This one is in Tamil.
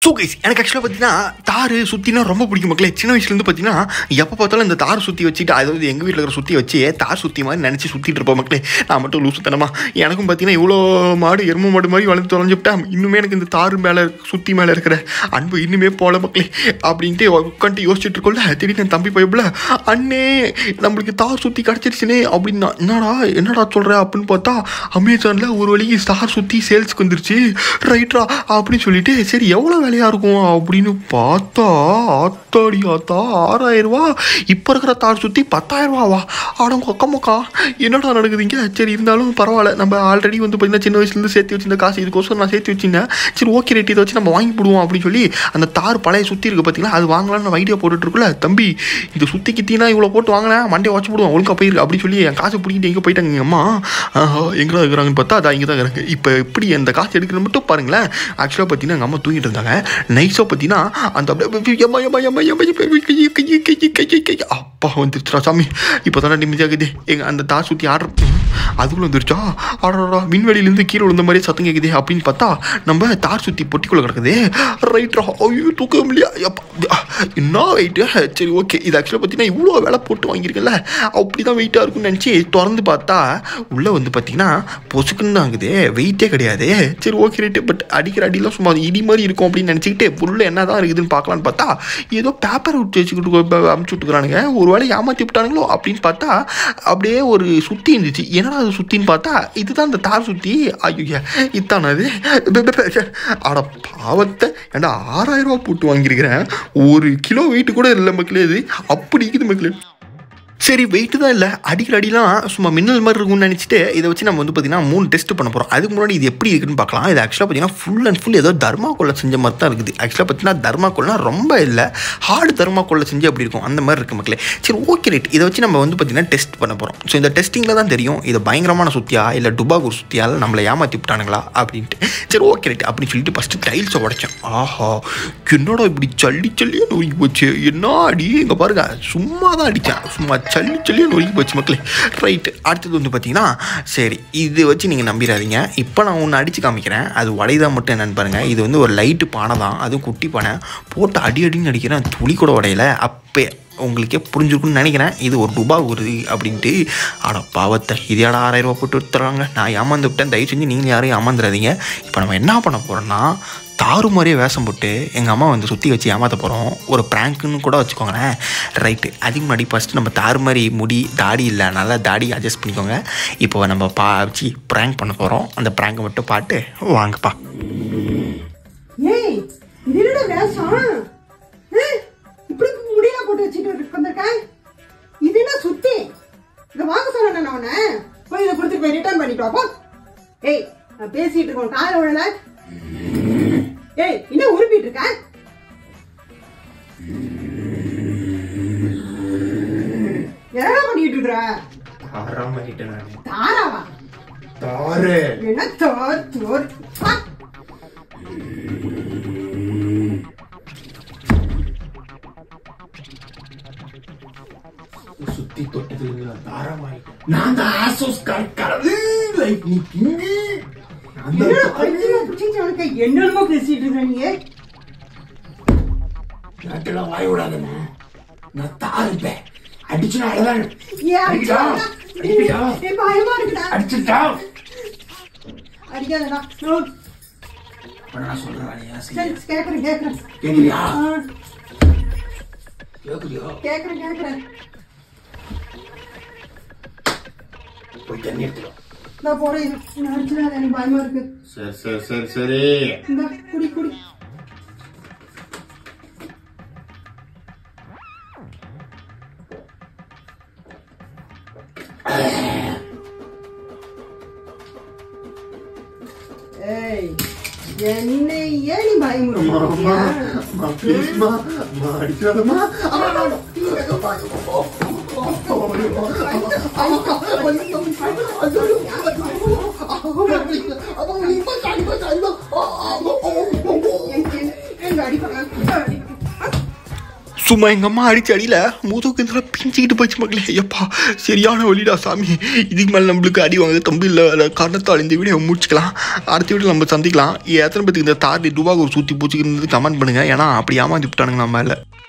ஸோ கைஸ் எனக்கு ஆக்சுவலாக பார்த்தீங்கன்னா தார் சுற்றினா ரொம்ப பிடிக்கும் மக்களே சின்ன வயசுலேருந்து பார்த்தீங்கன்னா எப்போ பார்த்தாலும் இந்த தார் சுற்றி வச்சுட்டு அதாவது எங்கள் வீட்டில் இருக்கிற சுற்றி வச்சு தார் சுற்றி மாதிரி நினச்சி சுற்றிட்டு இருப்போம் மக்களே நான் மட்டும் லூசுத்தனமா எனக்கும் பார்த்தீங்கன்னா இவ்வளோ மாடு எரும மாடு மாதிரி வளர்ந்து தொலைஞ்சுவிட்டேன் இன்னுமே எனக்கு இந்த தார் மேலே சுற்றி மேலே இருக்கிற அன்பு இன்னுமே போல மக்களே அப்படின்ட்டு உட்காந்துட்டு யோசிச்சுட்டு இருக்கோம்ல திடீர்னு என் தம்பி பைப்பில் அண்ணே நம்மளுக்கு தார் சுற்றி கிடச்சிருச்சுனே அப்படின்னா என்னடா என்னடா சொல்கிற அப்படின்னு பார்த்தா அமேசானில் ஒரு வழிக்கு ஸ்டார் சுற்றி சேல்ஸ்க்கு வந்துருச்சு ரைட்ரா அப்படின்னு சொல்லிட்டு சரி எவ்வளோ விலையாக இருக்கும் அப்படின்னு பார்த்தா ஆத்தாடி ஆத்தா ஆறாயிரம் ரூபா இப்போ இருக்கிற தார் சுற்றி பத்தாயிரம் ரூபாவா ஆடம் கொக்கமக்கா என்னடா நடக்குதுங்க சரி இருந்தாலும் பரவாயில்ல நம்ம ஆல்ரெடி வந்து பார்த்தீங்கன்னா சின்ன வயசுலேருந்து சேர்த்து வச்சிருந்த காசு இதுக்கோசரம் நான் சேர்த்து வச்சிருந்தேன் சரி ஓகே ரேட் இதை வச்சு நம்ம வாங்கி போடுவோம் அப்படின்னு சொல்லி அந்த தார் பழைய சுற்றி இருக்கு பார்த்தீங்களா அது வாங்கலாம்னு நம்ம ஐடியா போட்டுட்ருக்குல்ல தம்பி இது சுற்றி கித்தினா இவ்வளோ போட்டு வாங்கினேன் மண்டே வச்சு போடுவோம் ஒழுங்கா போயிருக்கு அப்படின்னு சொல்லி என் காசை பிடிக்கிட்டு எங்கே போயிட்டாங்க எங்கள் அம்மா எங்கே இருக்கிறாங்கன்னு பார்த்தா அதான் இங்கே தான் இருக்கிறாங்க இப்போ எப்படி அந்த காசு எடுக்கிற மட்டும் பாருங்களேன் ஆக்சுவலாக பார்த்தீங்கன்னா எங்கள் அம்மா தூங்கிட்டு இருந்தாங்க நைஸாக பார்த்தீங்கன்னா அந்த அப்படியே எம்மா எம்மா எம்மா எம்மா எம்மா கையை கையை கையை கையை கையை அப்பா வந்துருச்சுடா சாமி இப்போ தானே நிம்மதியாகுது எங்கள் அந்த தார் சுற்றி ஆடுற அதுக்குள்ள வந்துருச்சா ஆடா விண்வெளியிலேருந்து கீழே விழுந்த மாதிரியே சத்தம் கேட்குது அப்படின்னு பார்த்தா நம்ம தார் சுற்றி பொட்டிக்குள்ளே கிடக்குது ரைட்ரா ஐயோ தூக்க முடியா எப்பா என்ன வெயிட்டு சரி ஓகே இது ஆக்சுவலாக பார்த்தீங்கன்னா இவ்வளோ விலை போட்டு வாங்கியிருக்கல அப்படி தான் வெயிட்டாக இருக்கும்னு நினச்சி திறந்து பார்த்தா உள்ளே வந்து பார்த்தீங்கன்னா பொசுக்குன்னு தான் ஆகுது வெயிட்டே கிடையாது சரி ஓகே ரைட்டு பட் அடிக்கிற அடிலாம் சும்மா இடி மாதிரி இருக்கும் அப்படின்னு நினச்சிக்கிட்டு உள்ள என்ன தான் இருக்குதுன்னு பார்க்கலான்னு பார்த்தா ஏதோ பேப்பர் விட்டு வச்சுக்கிட்டு அமுச்சு விட்டுக்கிறானுங்க ஒரு வேளை ஏமாற்றி விட்டானுங்களோ அப்படின்னு பார்த்தா அப்படியே ஒரு சுற்றி இருந்துச்சு என்னடா அது சுற்றின்னு பார்த்தா இதுதான் இந்த தார் சுற்றி ஐயோ இத்தான அது அட பாவத்தை ஏன்டா ஆறாயிரம் ரூபா போட்டு வாங்கியிருக்கிறேன் ஒரு கிலோ வெயிட் கூட இல்லை மக்களே இது அப்படி இருக்குது மக்களே சரி வெயிட்டு தான் இல்லை அடிக்கிற அடிலாம் சும்மா மின்னல் மாதிரி இருக்கும்னு நினச்சிட்டு இதை வச்சு நம்ம வந்து பார்த்தீங்கன்னா மூணு டெஸ்ட் பண்ண போகிறோம் அதுக்கு முன்னாடி இது எப்படி இருக்குன்னு பார்க்கலாம் இது ஆக்சுவலாக பார்த்தீங்கன்னா ஃபுல் அண்ட் ஃபுல் ஏதோ தர்மாக்கோலை செஞ்ச மாதிரி தான் இருக்குது ஆக்சுவலாக பார்த்தீங்கன்னா தர்மாக்கோல்னா ரொம்ப இல்லை ஹார்டு தர்மாக்கோலை செஞ்சு அப்படி இருக்கும் அந்த மாதிரி இருக்குது மக்களே சரி ஓகே ரைட் இதை வச்சு நம்ம வந்து பார்த்தீங்கன்னா டெஸ்ட் பண்ண போகிறோம் ஸோ இந்த டெஸ்டிங்கில் தான் தெரியும் இது பயங்கரமான சுத்தியா இல்லை டுபாகூர் சுத்தியால் நம்மளை ஏமாற்றி விட்டானுங்களா அப்படின்ட்டு சரி ஓகே ரைட் அப்படின்னு சொல்லிட்டு ஃபஸ்ட்டு டைல்ஸை உடைச்சேன் ஆஹா என்னடா இப்படி சல்லி சல்லியே நொறுங்கி போச்சு என்ன அடி இங்கே பாருங்க சும்மா தான் அடித்தேன் சும்மா சல்லி சல்லியே நொறுங்கி போச்சு மக்களே ரைட்டு அடுத்தது வந்து பார்த்தீங்கன்னா சரி இது வச்சு நீங்கள் நம்பிடாதீங்க இப்போ நான் ஒன்று அடித்து காமிக்கிறேன் அது உடையதான் மட்டும் என்னென்னு பாருங்கள் இது வந்து ஒரு லைட்டு பானை தான் அதுவும் குட்டி பானை போட்டு அடி அடின்னு அடிக்கிறேன் துளி கூட உடையல அப்போ உங்களுக்கே புரிஞ்சிருக்குன்னு நினைக்கிறேன் இது ஒரு ரூபா ஒரு அப்படின்ட்டு ஆட பாவத்தை இது ஏடா ஆறாயிரம் ரூபா போட்டு வித்துறாங்க நான் ஏமாந்து விட்டேன் தயவு செஞ்சு நீங்கள் யாரும் ஏமாந்துடாதீங்க இப்போ நம்ம என்ன பண்ண போகிறோம்னா தாறு மாதிரியே வேஷம் போட்டு எங்கள் அம்மா வந்து சுற்றி வச்சு ஏமாற்ற போகிறோம் ஒரு ப்ராங்க்குன்னு கூட வச்சுக்கோங்களேன் ரைட்டு அதுக்கு முன்னாடி ஃபஸ்ட்டு நம்ம தாறு மாதிரி முடி தாடி இல்லை நல்லா தாடி அட்ஜஸ்ட் பண்ணிக்கோங்க இப்போ நம்ம பா வச்சு ப்ராங்க் பண்ண போகிறோம் அந்த ப்ராங்கை மட்டும் பாட்டு வாங்கப்பா ஏய் இது என்னடா வேஷம் ஏய், இப்படி முடியல போட்டு வச்சுட்டு உட்காந்துருக்கேன் இது என்ன சுத்தி இத வாங்க சொன்னேன் நான் உன்னை போய் இதை கொடுத்துட்டு போய் ரிட்டர்ன் பண்ணிட்டு வா, போ ஏய் நான் பேசிட்டு இருக்கோம் கால விழல ஏய் என்ன உருப்பிட்டு இருக்க என்ன பண்ணிட்டு இருக்கிற தாராவா தாரு என்ன தோர் தோர் ஆ! சுத்தி தொட்டது தாரமாய் நான் தான் ஆசோஸ் கலந்து லைக் நீ கிங்கி என்னடா பைத்தியம் பிடிச்சிச்சு உனக்கு? என்னென்னமோ பேசிட்டு இருக்க நீ நாட்டெல்லாம் வாய் விடாதண்ணா நான் தாருப்பேன் அடிச்சு அழகான் ஏன் அடிக்கடா, அடிச்சா? அடிக்கடா. ஏய், பயமா இருக்குடா. அடிச்சுட்டா அடிக்காதடா. நோ. நான் சொல்றேன் சரி, கேக்குறேன், கேக்குறேன். கேக்குறியா ஆ, கேக்குறியா கேக்குறேன், கேக்குறேன். போய் தண்ணி எடுத்துக்கோ நான் போறேன். என்னை அடிச்சிடாத, எனக்கு பயமா இருக்கு. சரி சரி சரி சரி இந்தா, குடி, குடி. ஏய், என்னை ஏன் நீ பயமுறுத்துறியா? அம்மா ப்ளீஸ்மா அம்மா அடிச்சாதம்மா சும்மா எங்கள் அம்மா அடிச்ச அடியில் முதுகு இதெல்லாம் பிஞ்சிக்கிட்டு போச்சு மக்களே ஐயப்பா சரியான வழிடா சாமி இதுக்கு மேலே நம்மளுக்கு அடி வாங்க தம்பி இல்லை காரணத்தால் இந்த வீடியோ முடிச்சுக்கலாம் அடுத்த வீடியோ நம்ம சந்திக்கலாம் எத்தனை பேத்துக்கு இந்த தார் ரூபாய்க்கு ஒரு சுற்றி பூச்சிக்கிறது கமெண்ட் பண்ணுங்கள் ஏன்னா அப்படி ஏமாந்து விட்டானுங்க நம்ம மேலே